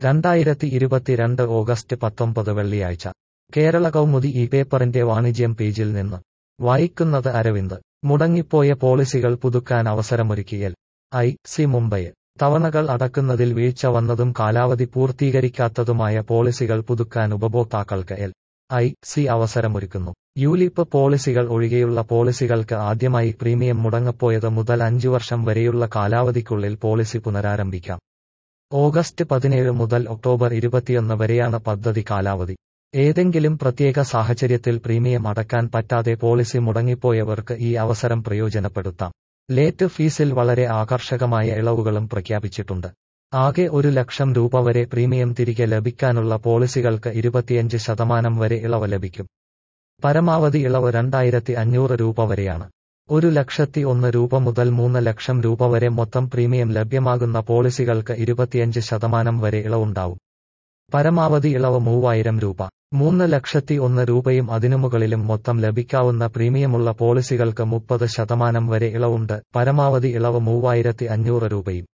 രണ്ടായിരത്തി ഇരുപത്തിരണ്ട് ഓഗസ്റ്റ് പത്തൊമ്പത് വെള്ളിയാഴ്ച കേരള കൗമുദി ഈ പേപ്പറിന്റെ വാണിജ്യം പേജിൽ നിന്ന് വായിക്കുന്നത് അരവിന്ദ് മുടങ്ങിപ്പോയ പോളിസികൾ പുതുക്കാൻ അവസരമൊരുക്കി എൽ ഐ സി മുംബൈ തവണകൾ അടക്കുന്നതിൽ വീഴ്ച വന്നതും കാലാവധി പൂർത്തീകരിക്കാത്തതുമായ പോളിസികൾ പുതുക്കാൻ ഉപഭോക്താക്കൾക്ക് എൽ ഐ സി അവസരമൊരുക്കുന്നു യുലിപ്പ് പോളിസികൾ ഒഴികെയുള്ള പോളിസികൾക്ക് ആദ്യമായി പ്രീമിയം മുടങ്ങപ്പോയത് മുതൽ അഞ്ചു വർഷം വരെയുള്ള കാലാവധിക്കുള്ളിൽ പോളിസി പുനരാരംഭിക്കാം ഓഗസ്റ്റ് പതിനേഴ് മുതൽ ഒക്ടോബർ ഇരുപത്തിയൊന്ന് വരെയാണ് പദ്ധതി കാലാവധി ഏതെങ്കിലും പ്രത്യേക സാഹചര്യത്തിൽ പ്രീമിയം അടക്കാൻ പറ്റാതെ പോളിസി മുടങ്ങിപ്പോയവർക്ക് ഈ അവസരം പ്രയോജനപ്പെടുത്താം ലേറ്റ് ഫീസിൽ വളരെ ആകർഷകമായ ഇളവുകളും പ്രഖ്യാപിച്ചിട്ടുണ്ട് ആകെ ഒരു ലക്ഷം രൂപ വരെ പ്രീമിയം തിരികെ ലഭിക്കാനുള്ള പോളിസികൾക്ക് ഇരുപത്തിയഞ്ച് ശതമാനം വരെ ഇളവ് ലഭിക്കും പരമാവധി ഇളവ് രണ്ടായിരത്തി അഞ്ഞൂറ് രൂപ വരെയാണ് ഒരു ലക്ഷത്തി ഒന്ന് രൂപ മുതൽ മൂന്ന് ലക്ഷം രൂപ വരെ മൊത്തം പ്രീമിയം ലഭ്യമാകുന്ന പോളിസികൾക്ക് ഇരുപത്തിയഞ്ച് ശതമാനം വരെ ഇളവുണ്ടാവും പരമാവധി ഇളവ് മൂവായിരം രൂപ മൂന്ന് ലക്ഷത്തി ഒന്ന് രൂപയും അതിനുമുകളിലും മൊത്തം ലഭിക്കാവുന്ന പ്രീമിയമുള്ള പോളിസികൾക്ക് മുപ്പത് ശതമാനം വരെ ഇളവുണ്ട് പരമാവധി ഇളവ് മൂവായിരത്തി അഞ്ഞൂറ് രൂപയും